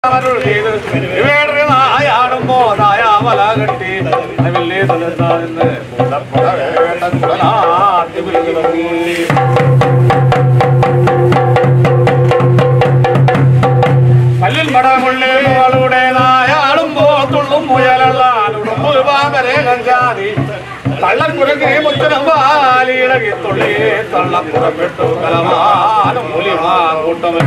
നായാടുമ്പോ നായാമല കെട്ടി വലിയ നിന്ന് കൂടപ്പുഴ വേണ്ട കുടലാത്തി വിളിക്കുന്നു കല്ലിൽ മടമുള്ളികളുടെ നായാടുമ്പോ തുള്ളും മുയലുള്ളാനുടുമ്പ് പാമ്പരെ കഞ്ചാതി തള്ളക്കുരങ്ങി മുത്തനം വാലിയിളകി തുള്ളി തള്ളപ്പുറപ്പെട്ടു കലമാനും പുലിമാ കൂട്ടം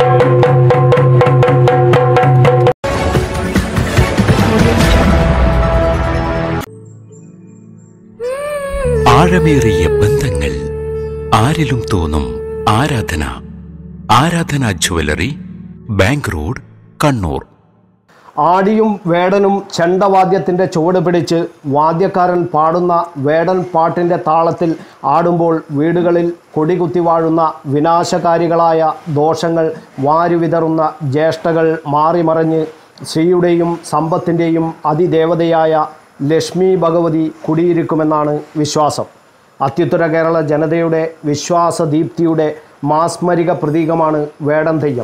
ആഴമേറിയ ബന്ധങ്ങൾ ആരിലും തോന്നും ആരാധന ആരാധന ജ്വല്ലറി ബാങ്ക് റോഡ് കണ്ണൂർ ആടിയും വേടനും ചെണ്ടവാദ്യത്തിൻ്റെ ചുവട് പിടിച്ച് വാദ്യക്കാരൻ പാടുന്ന വേടൻ പാട്ടിൻ്റെ താളത്തിൽ ആടുമ്പോൾ വീടുകളിൽ കൊടികുത്തി വാഴുന്ന വിനാശകാരികളായ ദോഷങ്ങൾ വാരിവിതറുന്ന ജ്യേഷ്ഠകൾ മാറിമറിഞ്ഞ് ശ്രീയുടെയും സമ്പത്തിൻ്റെയും അതിദേവതയായ ലക്ഷ്മി ഭഗവതി കുടിയിരിക്കുമെന്നാണ് വിശ്വാസം അത്യുത്തര കേരള ജനതയുടെ വിശ്വാസദീപ്തിയുടെ മാസ്മരിക പ്രതീകമാണ് വേടൻ തെയ്യം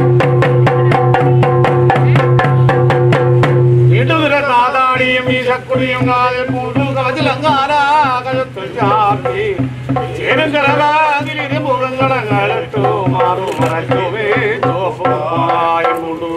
നാദാടിയും ഈശക്കുടിയും കാലിൽ പൂണ്ടു കളച്ചിലങ്ങാനാ കഴുത്തു ചാപ്പി ചേരും കടകാതിരി മുഖങ്ങളങ്ങലട്ടു മാറു മറച്ചുവേ തോപ്പുമായ മുണ്ടു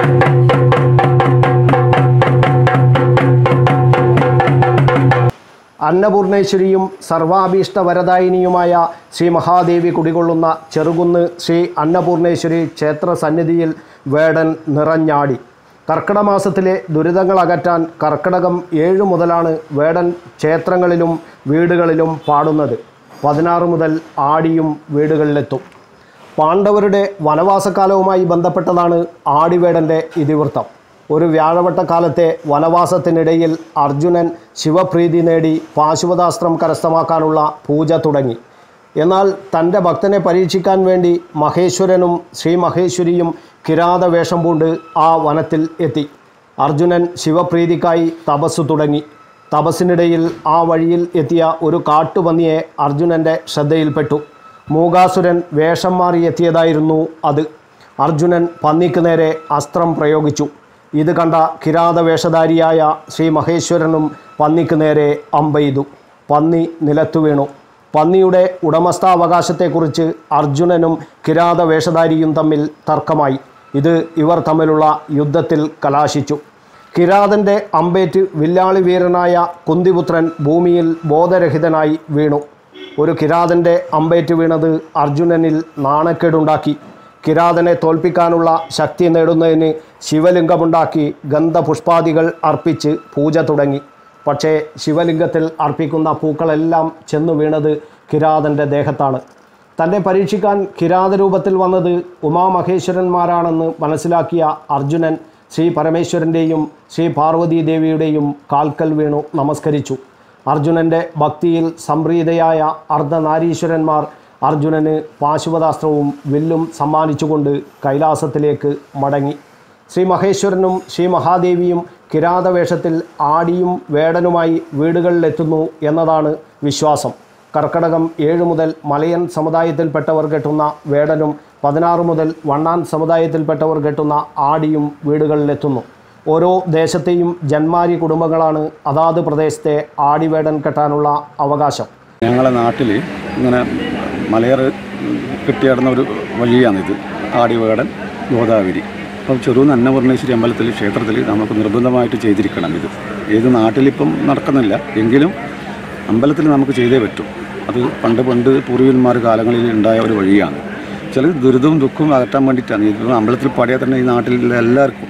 അന്നപൂർണേശ്വരിയും സർവാഭീഷ്ട വരദായിനിയുമായ ശ്രീ മഹാദേവി കുടികൊള്ളുന്ന ചെറുകുന്ന് ശ്രീ അന്നപൂർണേശ്വരി ക്ഷേത്ര സന്നിധിയിൽ വേടൻ നിറഞ്ഞാടി കർക്കിടമാസത്തിലെ ദുരിതങ്ങൾ അകറ്റാൻ കർക്കിടകം ഏഴ് മുതലാണ് വേടൻ ക്ഷേത്രങ്ങളിലും വീടുകളിലും പാടുന്നത് പതിനാറ് മുതൽ ആടിയും വീടുകളിലെത്തും പാണ്ഡവരുടെ വനവാസകാലവുമായി ബന്ധപ്പെട്ടതാണ് ആടിവേടൻ്റെ ഇതിവൃത്തം ഒരു വ്യാഴവട്ടക്കാലത്തെ വനവാസത്തിനിടയിൽ അർജുനൻ ശിവപ്രീതി നേടി പാശുപതാസ്ത്രം കരസ്ഥമാക്കാനുള്ള പൂജ തുടങ്ങി എന്നാൽ തൻ്റെ ഭക്തനെ പരീക്ഷിക്കാൻ വേണ്ടി മഹേശ്വരനും ശ്രീ മഹേശ്വരിയും കിരാത വേഷം പൂണ്ട് ആ വനത്തിൽ എത്തി അർജുനൻ ശിവപ്രീതിക്കായി തപസ്സു തുടങ്ങി തപസ്സിനിടയിൽ ആ വഴിയിൽ എത്തിയ ഒരു കാട്ടുപന്നിയെ അർജുനൻ്റെ ശ്രദ്ധയിൽപ്പെട്ടു മൂകാസുരൻ വേഷം മാറി എത്തിയതായിരുന്നു അത് അർജുനൻ പന്നിക്ക് നേരെ അസ്ത്രം പ്രയോഗിച്ചു ഇത് കണ്ട കിരാത വേഷധാരിയായ ശ്രീ മഹേശ്വരനും പന്നിക്ക് നേരെ അമ്പെയ്തു പന്നി നിലത്തു വീണു പന്നിയുടെ ഉടമസ്ഥാവകാശത്തെക്കുറിച്ച് അർജുനനും കിരാത വേഷധാരിയും തമ്മിൽ തർക്കമായി ഇത് ഇവർ തമ്മിലുള്ള യുദ്ധത്തിൽ കലാശിച്ചു കിരാതൻ്റെ അമ്പേറ്റ് വില്ലാളി വീരനായ കുന്തിപുത്രൻ ഭൂമിയിൽ ബോധരഹിതനായി വീണു ഒരു കിരാതൻ്റെ അമ്പേറ്റ് വീണത് അർജുനനിൽ നാണക്കേടുണ്ടാക്കി കിരാതനെ തോൽപ്പിക്കാനുള്ള ശക്തി നേടുന്നതിന് ശിവലിംഗമുണ്ടാക്കി ഗന്ധപുഷ്പാദികൾ അർപ്പിച്ച് പൂജ തുടങ്ങി പക്ഷേ ശിവലിംഗത്തിൽ അർപ്പിക്കുന്ന പൂക്കളെല്ലാം ചെന്നു വീണത് കിരാതൻ്റെ ദേഹത്താണ് തന്നെ പരീക്ഷിക്കാൻ കിരാത രൂപത്തിൽ വന്നത് ഉമാമഹേശ്വരന്മാരാണെന്ന് മനസ്സിലാക്കിയ അർജുനൻ ശ്രീ പരമേശ്വരൻ്റെയും ശ്രീ പാർവതീ ദേവിയുടെയും കാൽക്കൽ വീണു നമസ്കരിച്ചു അർജുനൻ്റെ ഭക്തിയിൽ സംപ്രീതയായ അർദ്ധനാരീശ്വരന്മാർ അർജുനന് പാശുപതാസ്ത്രവും വില്ലും സമ്മാനിച്ചുകൊണ്ട് കൈലാസത്തിലേക്ക് മടങ്ങി ശ്രീ മഹേശ്വരനും ശ്രീ മഹാദേവിയും കിരാതവേഷത്തിൽ ആടിയും വേടനുമായി വീടുകളിലെത്തുന്നു എന്നതാണ് വിശ്വാസം കർക്കടകം ഏഴ് മുതൽ മലയൻ സമുദായത്തിൽപ്പെട്ടവർ കെട്ടുന്ന വേടനും പതിനാറ് മുതൽ വണ്ണാൻ സമുദായത്തിൽപ്പെട്ടവർ കെട്ടുന്ന ആടിയും വീടുകളിലെത്തുന്നു ഓരോ ദേശത്തെയും ജന്മാരി കുടുംബങ്ങളാണ് അതാത് പ്രദേശത്തെ ആടിവേടൻ കെട്ടാനുള്ള അവകാശം ഞങ്ങളെ നാട്ടിൽ ഇങ്ങനെ മലയർ കെട്ടിയാടുന്ന ഒരു വഴിയാണിത് ആടിവേടൻ ഗോദാവരി അപ്പം ചെറുന്ന് അന്നപൂർണേശ്വരി അമ്പലത്തിൽ ക്ഷേത്രത്തിൽ നമുക്ക് നിർബന്ധമായിട്ട് ചെയ്തിരിക്കണം ഇത് ഏത് നാട്ടിലിപ്പം നടക്കുന്നില്ല എങ്കിലും അമ്പലത്തിൽ നമുക്ക് ചെയ്തേ പറ്റൂ അത് പണ്ട് പണ്ട് പൂർവികന്മാർ കാലങ്ങളിൽ ഉണ്ടായ ഒരു വഴിയാണ് ചില ദുരിതവും ദുഃഖവും അകറ്റാൻ വേണ്ടിയിട്ടാണ് ഇത് അമ്പലത്തിൽ പാടിയാൽ തന്നെ ഈ നാട്ടിലുള്ള എല്ലാവർക്കും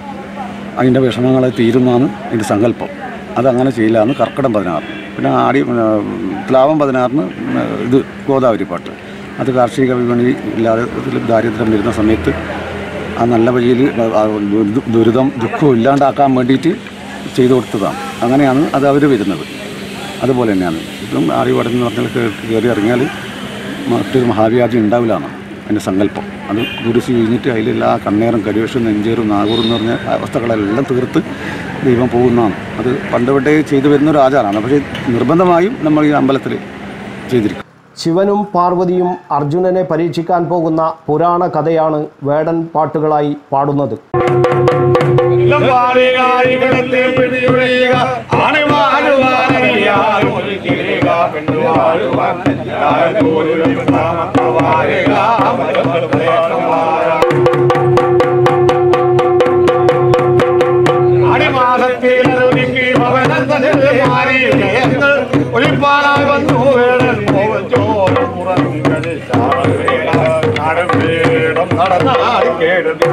അതിൻ്റെ വിഷമങ്ങൾ തീരുന്നതാണ് ഇതിൻ്റെ സങ്കല്പം അതങ്ങനെ ചെയ്യില്ലാന്ന് കർക്കിടം പതിനാറ് പിന്നെ ആടി ആ, പ്ലാവം പതിനാറിന് ഇത് ഗോദാവരി പാട്ട് അത് കാർഷിക വിപണി ഇല്ലാതെ ഇതിൽ ദാരിദ്ര്യം വരുന്ന സമയത്ത് ആ നല്ല വഴിയിൽ ആ ദുരിത- ദുരിതം ദുഃഖവും ഇല്ലാണ്ടാക്കാൻ വേണ്ടിയിട്ട് ചെയ്തു കൊടുത്തതാണ് അങ്ങനെയാണ് അത് അവർ വരുന്നത് അതുപോലെ തന്നെയാണ് ഇതും ആടി എന്ന് പറഞ്ഞാൽ കേ- കയറി ഇറങ്ങിയാൽ മറ്റൊരു മഹാവ്യാധി ഉണ്ടാവില്ല എന്നാണ് അതിൻ്റെ സങ്കല്പം അത് കുരിശ് കഴിഞ്ഞിട്ട് അതിലെല്ലാ കണ്ണേറും കരിവേഷും നെഞ്ചേറും നാഗൂറും എന്ന് പറഞ്ഞ അവസ്ഥകളെല്ലാം തീർത്ത് ദൈവം പോകുന്നതാണ് അത് പണ്ട് പണ്ടേ ചെയ്തു വരുന്ന ഒരു ആചാരമാണ് പക്ഷേ നിർബന്ധമായും നമ്മൾ ഈ അമ്പലത്തിൽ ചെയ്തിരിക്കും ശിവനും പാർവതിയും അർജുനനെ പരീക്ഷിക്കാൻ പോകുന്ന പുരാണ കഥയാണ് വേടൻ പാട്ടുകളായി പാടുന്നത് എല്ലാം പാടുക ഇവിടത്തെ പിടിയുഴയുക ആണ് വാഴുവാൻ ഒരു കിളിക പെണ്ണു വാഴുവാൻ എല്ലാവരും ഒരു താമത്ത വാഴുക മരങ്ങളും ദേശമാരാ. ആടിമാസത്തിൽ ഒരുങ്ങി ഭവനത്തിൽ മാറി ജയങ്ങൾ ഒളിപ്പാനായി വന്നു വേടൻ മോഹൻ ചോറ് പുറങ്ങളിൽ ചാടുവേല നാടും വീടും നടന്നാടി കേടുന്നു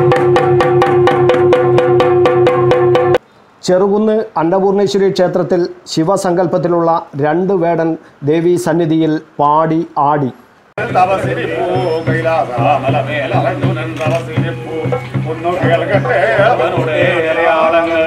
ചെറുകുന്ന് അന്നപൂർണേശ്വരി ക്ഷേത്രത്തിൽ ശിവസങ്കല്പത്തിലുള്ള രണ്ട് വേടൻ ദേവീ സന്നിധിയിൽ പാടി ആടി തപസിരിപ്പൂ കൈലാസമലമേലറഞ്ഞുനൻ തപസിരിപ്പൂ ഒന്നു കേൾക്കട്ടെ അവനുടെ അടയാളങ്ങൾ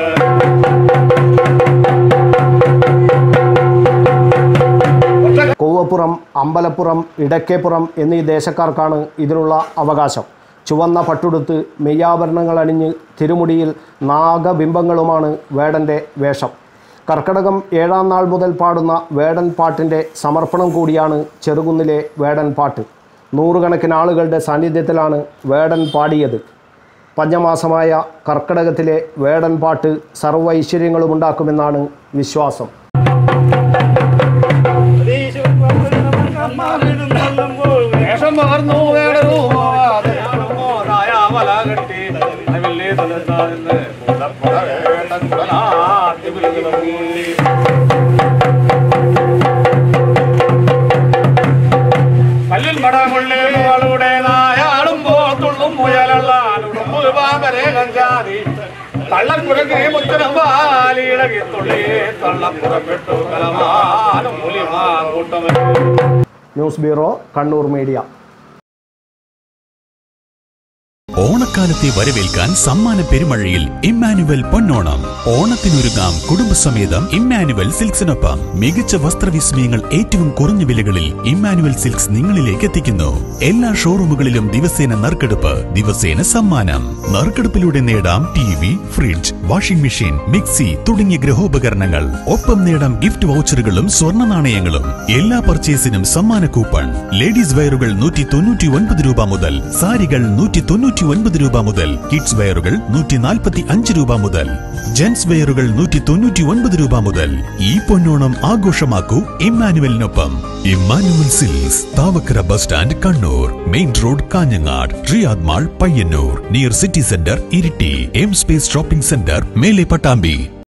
കൊവ്വപ്പുറം അമ്പലപ്പുറം ഇടക്കേപ്പുറം എന്നീ ദേശക്കാർക്കാണ് ഇതിനുള്ള അവകാശം ചുവന്ന പട്ടുടുത്ത് മെയ്യാഭരണങ്ങൾ അണിഞ്ഞ് തിരുമുടിയിൽ നാഗബിംബങ്ങളുമാണ് വേടൻ്റെ വേഷം കർക്കടകം ഏഴാം നാൾ മുതൽ പാടുന്ന വേടൻ പാട്ടിൻ്റെ സമർപ്പണം കൂടിയാണ് ചെറുകുന്നിലെ വേടൻ പാട്ട് നൂറുകണക്കിന് ആളുകളുടെ സാന്നിധ്യത്തിലാണ് വേടൻ പാടിയത് പഞ്ഞമാസമായ കർക്കടകത്തിലെ വേടൻ പാട്ട് സർവ്വ ഐശ്വര്യങ്ങളും ഉണ്ടാക്കുമെന്നാണ് വിശ്വാസം വേഷം പകർന്നു വേടരുമോ അതയാളുമോ നായാമല കെട്ടി അതിലെ തലത്താന്ന് കൂടപ്പുറ വേണ്ട കുടനാട്ടി വിളികളി കല്ലിൽ മടമുള്ളികളുടെ നായാടുമ്പോ തുള്ളും മുയലുള്ളാനുടുമ്പ് പാമ്പരെ കഞ്ചാതി തള്ളക്കുരകെ മുത്തരം വാലിളകി തുള്ളി തള്ളപ്പുറപ്പെട്ടു കലമാനും പുലിമാ കൂട്ടമേ ന്യൂസ് ബ്യൂറോ കണ്ണൂർ മീഡിയ ഓണക്കാലത്തെ വരവേൽക്കാൻ സമ്മാന പെരുമഴയിൽ ഇമ്മാനുവൽ പൊന്നോണം ഓണത്തിനൊരുങ്ങാം കുടുംബസമേതം ഇമ്മാനുവൽ സിൽക്സിനൊപ്പം മികച്ച വസ്ത്രവിസ്മയങ്ങൾ ഏറ്റവും കുറഞ്ഞ വിലകളിൽ ഇമ്മാനുവൽ സിൽക്സ് നിങ്ങളിലേക്ക് എത്തിക്കുന്നു എല്ലാ ഷോറൂമുകളിലും ദിവസേന നറുക്കെടുപ്പ് ദിവസേന സമ്മാനം നറുക്കെടുപ്പിലൂടെ നേടാം T V fridge washing machine mixie തുടങ്ങിയ ഗൃഹോപകരണങ്ങൾ ഒപ്പം നേടാം ഗിഫ്റ്റ് വൗച്ചറുകളും സ്വർണ്ണ നാണയങ്ങളും എല്ലാ പർച്ചേസിനും സമ്മാന കൂപ്പൺ ലേഡീസ് വെയറുകൾ നൂറ്റി തൊണ്ണൂറ്റി ഒൻപത് രൂപ മുതൽ സാരികൾ നൂറ്റി തൊണ്ണൂറ്റി ഒൻപത് രൂപ മുതൽ കിഡ്സ് വെയറുകൾ നൂറ്റി നാൽപ്പത്തി അഞ്ച് രൂപ മുതൽ ജെന്റ്സ് വെയറുകൾ നൂറ്റി തൊണ്ണൂറ്റി ഒൻപത് രൂപ മുതൽ ഈ പൊന്നോണം ആഘോഷമാക്കൂ ഇമ്മാനുവലിനൊപ്പം Emmanuel silks Thavakkara bus stand Kannur main road Kanhangad Riyadh mall Payyanur near city centre Iritty M space shopping centre മേലെ പട്ടാമ്പി